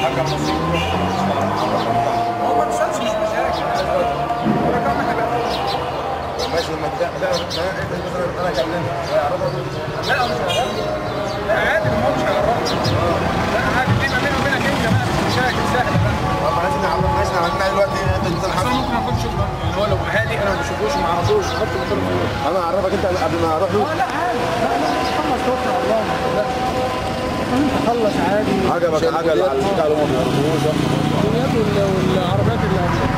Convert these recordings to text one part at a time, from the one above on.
حكم نصيب هو ما تسالش مش مشاكل الرقم هيبقى ماشي ما ده ده ده انت مثلا انا كلمت هيعرضها لا مش هيعرفه لا عادي ما هو مش هيعرفه لا عادي دي ما بيني وبينك انت بقى مش مشاكل سهله بقى طب عايزين نعرف ماشي عندنا دلوقتي انت مثلا اصل حاجه انا ممكن اكون شوف يعني هو لو اهالي انا ما بشوفوش وما اعرفوش حط مكانه فين انا اعرفك انت قبل ما اروح له اه لا عادي لا لا خلص توكل على الله لا انت خلص عادي عجبك حاجه اللي على البتاع اللي هم ما بيعرفوش الدنيات وال- والعربيات اللي هتشوفها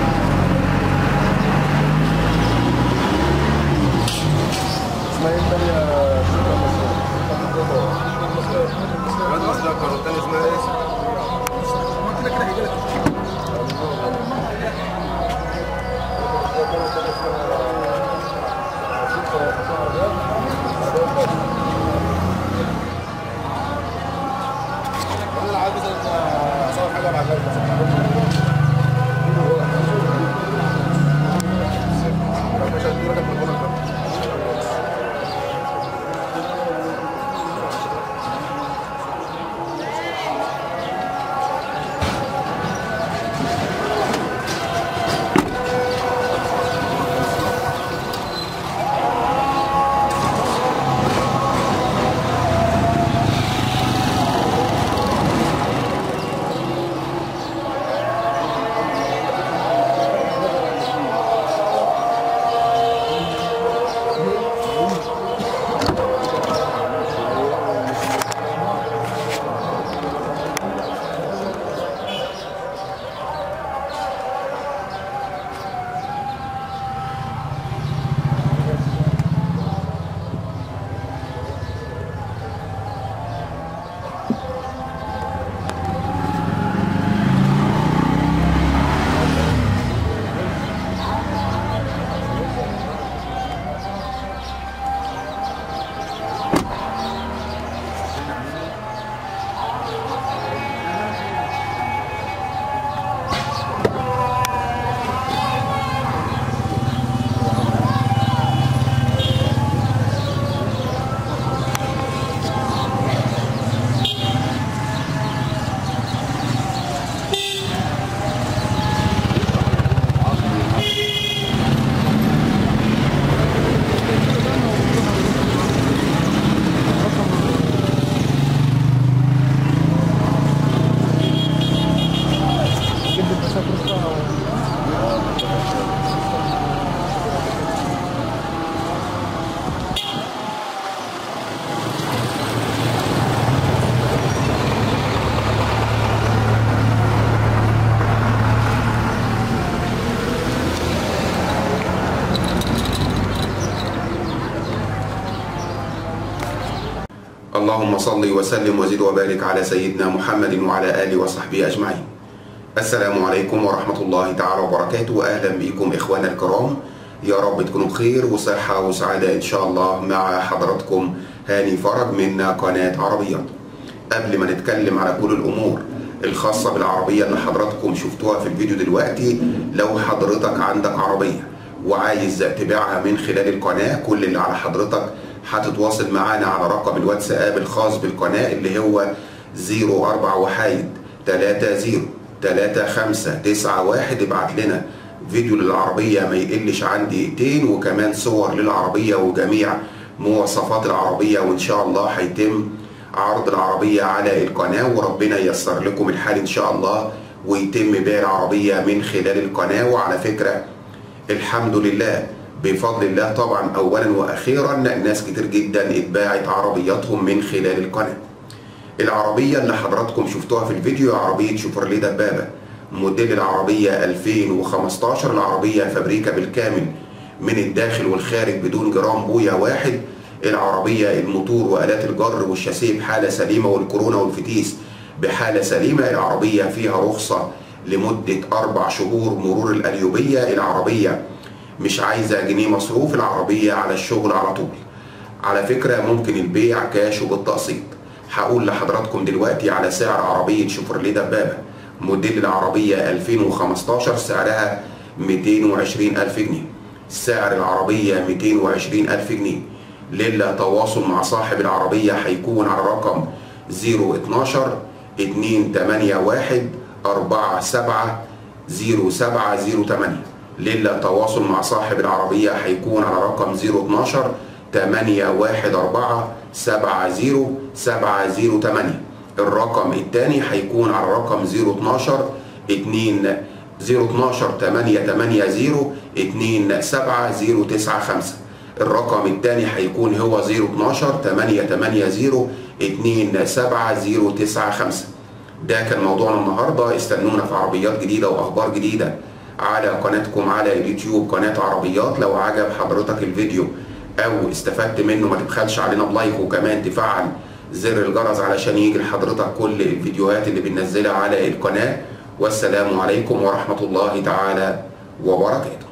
اسمها ايه الثانيه واد مصدر والثانيه اسمها ايه؟ هو كده كده هيجي لك انا عايز اصور حاجه بعد كده مش هديلك التليفون ده اللهم صل وسلم وزد وبارك على سيدنا محمد وعلى آله وصحبه أجمعين السلام عليكم ورحمة الله تعالى وبركاته أهلا بكم إخوانا الكرام يا رب تكونوا بخير وصحة وسعادة إن شاء الله مع حضراتكم هاني فرج من قناة عربيات قبل ما نتكلم على كل الأمور الخاصة بالعربية اللي حضراتكم شفتوها في الفيديو دلوقتي لو حضرتك عندك عربية وعايز تبيعها من خلال القناة كل اللي على حضرتك هتتواصل معانا على رقم الواتساب الخاص بالقناة اللي هو 04 وحيد 30 35 91 ابعت لنا فيديو للعربية ما يقلش عن دقيقتين وكمان صور للعربية وجميع مواصفات العربية وإن شاء الله هيتم عرض العربية على القناة وربنا ييسر لكم الحال إن شاء الله ويتم بيع العربية من خلال القناة وعلى فكرة الحمد لله بفضل الله طبعا اولا واخيرا ناس كتير جدا اتباعت عربياتهم من خلال القناه العربيه اللي حضراتكم شفتوها في الفيديو عربيه شوفرليه دبابه موديل العربيه 2015 العربيه فابريكا بالكامل من الداخل والخارج بدون جرام بويا واحد العربيه الموتور والات الجر والشاسيه بحاله سليمه والكورونا والفتيس بحاله سليمه العربيه فيها رخصه لمده اربع شهور مرور الاليوبيه العربيه مش عايزه جنيه مصروف العربيه على الشغل على طول على فكره ممكن البيع كاش وبالتقسيط هقول لحضراتكم دلوقتي على سعر عربيه شوفرليه دبابه موديل العربيه 2015 سعرها 220 الف جنيه سعر العربيه 220 الف جنيه للتواصل مع صاحب العربيه هيكون على رقم 012 281 47 0708 للتواصل مع صاحب العربية هيكون على رقم 012 814 70 708 الرقم الثاني هيكون على رقم 012 2 012 880 27095 الرقم الثاني هيكون هو 012 880 27095 ده كان موضوعنا النهارده استنونا في عربيات جديده واخبار جديده على قناتكم على اليوتيوب قناه عربيات لو عجب حضرتك الفيديو او استفدت منه ما تبخلش علينا بلايك وكمان تفعل زر الجرس علشان يجي لحضرتك كل الفيديوهات اللي بننزلها على القناه والسلام عليكم ورحمه الله تعالى وبركاته